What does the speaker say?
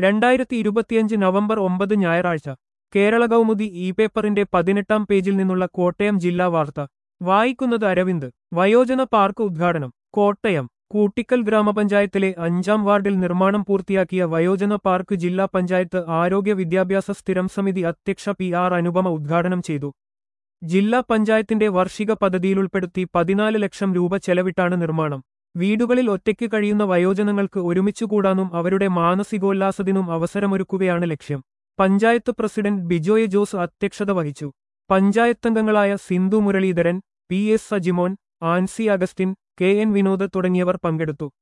രണ്ടായിരത്തി ഇരുപത്തിയഞ്ച് നവംബർ ഒമ്പത് ഞായറാഴ്ച കേരള കൗമുദി ഇ പേപ്പറിന്റെ പതിനെട്ടാം പേജിൽ നിന്നുള്ള കോട്ടയം ജില്ലാ വാർത്ത വായിക്കുന്നത് അരവിന്ദ് വയോജന പാർക്ക് ഉദ്ഘാടനം കോട്ടയം കൂട്ടിക്കൽ ഗ്രാമപഞ്ചായത്തിലെ അഞ്ചാം വാർഡിൽ നിർമ്മാണം പൂർത്തിയാക്കിയ വയോജന പാർക്ക് ജില്ലാ പഞ്ചായത്ത് ആരോഗ്യ വിദ്യാഭ്യാസ സ്ഥിരം സമിതി അധ്യക്ഷ പി ആർ അനുപമ ഉദ്ഘാടനം ചെയ്തു ജില്ലാ പഞ്ചായത്തിന്റെ വാർഷിക പദ്ധതിയിലുൾപ്പെടുത്തി പതിനാല് ലക്ഷം രൂപ ചെലവിട്ടാണ് നിർമ്മാണം വീടുകളിൽ ഒറ്റയ്ക്ക് കഴിയുന്ന വയോജനങ്ങൾക്ക് ഒരുമിച്ചുകൂടാനും അവരുടെ മാനസികോല്ലാസത്തിനും അവസരമൊരുക്കുകയാണ് ലക്ഷ്യം പഞ്ചായത്ത് പ്രസിഡന്റ് ബിജോയ് ജോസ് അധ്യക്ഷത വഹിച്ചു പഞ്ചായത്തംഗങ്ങളായ Sindhu Muraleedharan P S Sajimon Ancy Augustine K N Vinod തുടങ്ങിയവർ പങ്കെടുത്തു